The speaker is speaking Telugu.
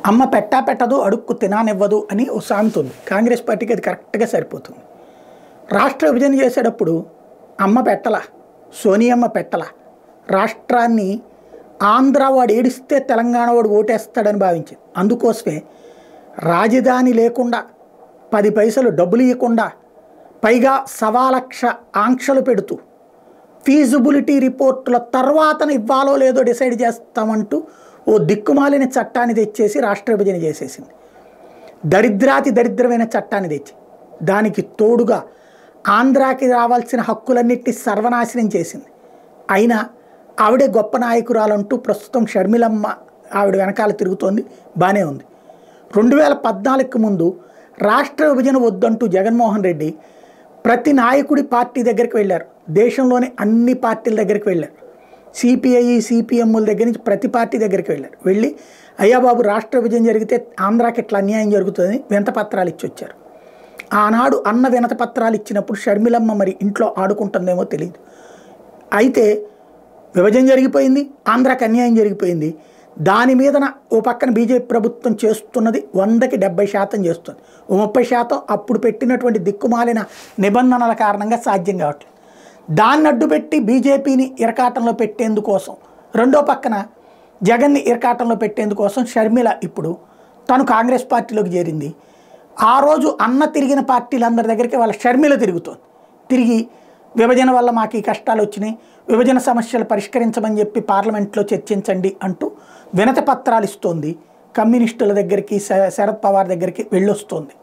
అమ్మ పెట్టా పెట్టదు అడుక్కు తినానివ్వదు అని ఓ సామెత ఉంది కాంగ్రెస్ పార్టీకి అది కరెక్ట్గా సరిపోతుంది రాష్ట్ర విభజన చేసేటప్పుడు అమ్మ పెట్టల సోనియమ్మ పెట్టల రాష్ట్రాన్ని ఆంధ్ర వాడు ఏడిస్తే తెలంగాణ వాడు ఓటేస్తాడని భావించింది అందుకోసమే రాజధాని లేకుండా పది పైసలు డబ్బులు ఇవ్వకుండా పైగా సవా లక్ష ఆంక్షలు పెడుతూ ఫీజిబిలిటీ రిపోర్టుల తర్వాతన ఇవ్వాలో లేదో డిసైడ్ చేస్తామంటూ ఓ దిక్కుమాలిన చట్టాన్ని తెచ్చేసి రాష్ట్ర విభజన చేసేసింది దరిద్రాతి దరిద్రమైన చట్టాన్ని తెచ్చి దానికి తోడుగా ఆంధ్రాకి రావాల్సిన హక్కులన్నిటిని సర్వనాశనం చేసింది అయినా ఆవిడే గొప్ప నాయకురాలంటూ ప్రస్తుతం షర్మిలమ్మ ఆవిడ వెనకాల తిరుగుతోంది బాగానే ఉంది రెండు వేల పద్నాలుగుకి ముందు రాష్ట్ర విభజన వద్దంటూ జగన్మోహన్ రెడ్డి ప్రతి నాయకుడి పార్టీ దగ్గరికి వెళ్ళారు దేశంలోని అన్ని పార్టీల దగ్గరికి వెళ్ళారు సిపిఐ సిపిఎంల దగ్గర నుంచి ప్రతి పార్టీ దగ్గరికి వెళ్ళారు వెళ్ళి అయ్యా బాబు రాష్ట్ర విభజన జరిగితే ఆంధ్రాకి ఇట్లా అన్యాయం జరుగుతుందని వినత పత్రాలు ఇచ్చి వచ్చారు ఆనాడు అన్న వినత పత్రాలు ఇచ్చినప్పుడు షర్మిలమ్మ మరి ఇంట్లో ఆడుకుంటుందేమో తెలియదు అయితే విభజన జరిగిపోయింది ఆంధ్రాకి అన్యాయం జరిగిపోయింది దాని మీదన ఓ పక్కన బీజేపీ ప్రభుత్వం చేస్తున్నది వందకి డెబ్బై శాతం చేస్తుంది ఓ ముప్పై శాతం అప్పుడు పెట్టినటువంటి దిక్కుమాలిన నిబంధనల కారణంగా సాధ్యం కావట్లేదు దాన్ని అడ్డుపెట్టి బీజేపీని ఇరకాటంలో పెట్టేందుకోసం రెండో పక్కన జగన్ని ఇరకాటంలో పెట్టేందుకోసం షర్మిల ఇప్పుడు తను కాంగ్రెస్ పార్టీలోకి చేరింది ఆ రోజు అన్న తిరిగిన పార్టీలందరి దగ్గరికి వాళ్ళ షర్మిల తిరుగుతోంది తిరిగి విభజన వల్ల మాకు ఈ కష్టాలు వచ్చినాయి విభజన సమస్యలు పరిష్కరించమని చెప్పి పార్లమెంట్లో చర్చించండి అంటూ వినతి పత్రాలు ఇస్తోంది కమ్యూనిస్టుల దగ్గరికి శ- శరద్ పవార్ దగ్గరికి వెళ్ళొస్తోంది